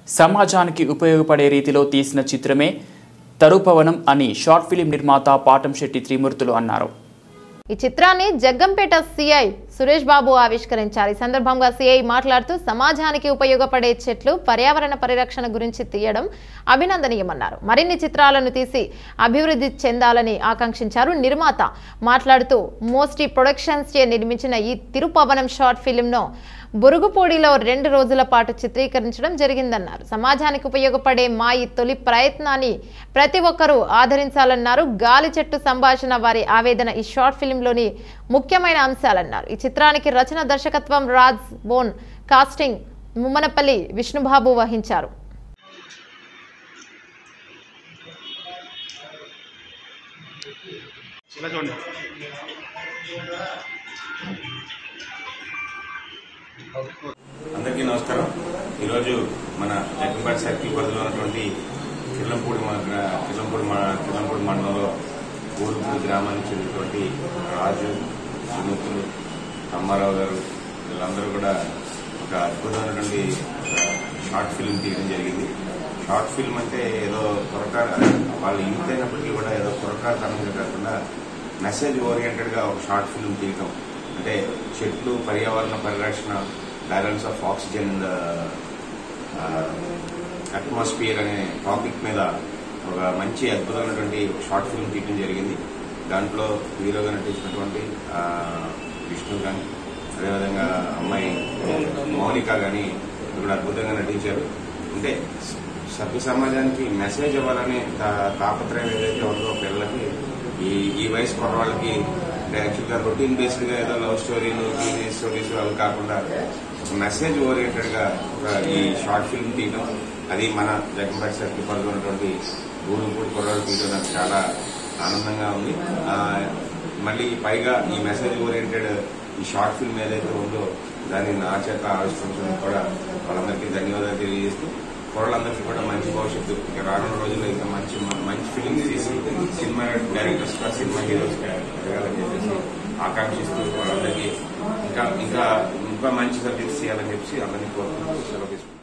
సమాజానికి ఉపయోగపడే రీతిలో తీసిన చిత్రమే తరుపవనం అని షార్ట్ ఫిలిం నిర్మాత పాటంశెట్టి త్రిమూర్తులు అన్నారు ఈ చిత్రాన్ని జగ్గంపేట సిఐ సురేష్ బాబు ఆవిష్కరించారు ఈ సందర్భంగా సిఐ మాట్లాడుతూ సమాజానికి ఉపయోగపడే చెట్లు పర్యావరణ పరిరక్షణ గురించి తీయడం అభినందనీయమన్నారు మరిన్ని చిత్రాలను తీసి అభివృద్ధి చెందాలని ఆకాంక్షించారు నిర్మాత మాట్లాడుతూ మోస్టీ ప్రొడక్షన్స్ చే నిర్మించిన ఈ తిరుపవనం షార్ట్ ఫిల్మ్ను బురుగుపూడిలో రెండు రోజుల పాటు చిత్రీకరించడం జరిగిందన్నారు సమాజానికి ఉపయోగపడే మా ఈ తొలి ప్రయత్నాన్ని ప్రతి ఒక్కరూ ఆదరించాలన్నారు గాలి చెట్టు సంభాషణ వారి ఆవేదన ఈ షార్ట్ ఫిల్మ్లోని ముఖ్యమైన అంశాలన్నారు ఈ చిత్రానికి రచన దర్శకత్వం రాజ్ బోన్ కాస్టింగ్ ముమ్మనపల్లి విష్ణుబాబు వహించారు ఇలా చూడండి అందరికీ నమస్కారం ఈరోజు మన జగ్గంపేట సర్కిల్ పరిధిలో ఉన్నటువంటి కిల్లంపూడి మ- గ్రా- కిల్లంపూడి మ- కిల్లంపూడి మండలంలో ఊరుపూడి గ్రామానికి చెందినటువంటి రాజు సునీతులు అమ్మారావు గారు వీళ్ళందరూ కూడా ఒక అద్భుతమైనటువంటి ఒక షార్ట్ ఫిల్మ్ తీయడం జరిగింది షార్ట్ ఫిల్మ్ అంటే ఏదో త్వరగా వాళ్ళు యూత్ అయినప్పటికీ కూడా ఏదో త్వరకాతనంగా కాకుండా మెసేజ్ ఓరియంటెడ్గా ఒక షార్ట్ ఫిల్మ్ తీయటం అంటే చెట్లు పర్యావరణ పరిరక్షణ balance of oxygen in the atmosphere అనే టాపిక్ మీద ఒక మంచి అద్భుతమైనటువంటి షార్ట్ ఫిల్మ్ తీయడం జరిగింది దాంట్లో హీరోగా నటించినటువంటి ఆ, విష్ణు కానీ అదేవిధంగా అమ్మాయి మౌనిక కానీ కూడా అద్భుతంగా నటించారు అంటే సభ్య సమాజానికి మెసేజ్ ఇవ్వాలనే తా- తాపత్రయం ఏదైతే ఉందో పిల్లలకి ఈ ఈ వయసు కుర్రవాళ్ళకి అంటే యాక్చువల్గా రొటీన్ బేస్డ్ గా ఏదో లవ్ స్టోరీలు టీనేజ్ స్టోరీస్ అవి కాకుండా ఒక మెసేజ్ ఓరియంటెడ్ గా ఒక ఈ షార్ట్ ఫిల్మ్ తీయడం అది మన జగన్పేట సర్కిల్ పరిధిలో ఉన్నటువంటి గూడెంపూడి కుర్రాడు తీయడం నాకు చాలా ఆనందంగా ఉంది ఆ, మళ్ళీ పైగా ఈ మెసేజ్ ఓరియంటెడ్ ఈ షార్ట్ ఫిల్మ్ ఏదైతే ఉందో దాన్ని నా చేత ఆవిష్కరించడానికి కూడా వాళ్ళందరికీ ధన్యవాదాలు తెలియజేస్తూ కుర్రలందరికీ కూడా మంచి భవిష్యత్తు ఇక రానున్న రోజుల్లో ఇంకా మంచి మంచి ఫిలిమ్స్ తీసి సినిమా డైరెక్టర్స్ గా సినిమా హీరోస్ గా ఎదగాలని చెప్పేసి ఆకాంక్షిస్తూ వాళ్ళందరికీ ఇంకా ఇంకా ఇంకా మంచి సబ్జెక్ట్స్ చేయాలని చెప్పి అందరినీ కోరుకుంటూ సెలవు తీసుకుంటాను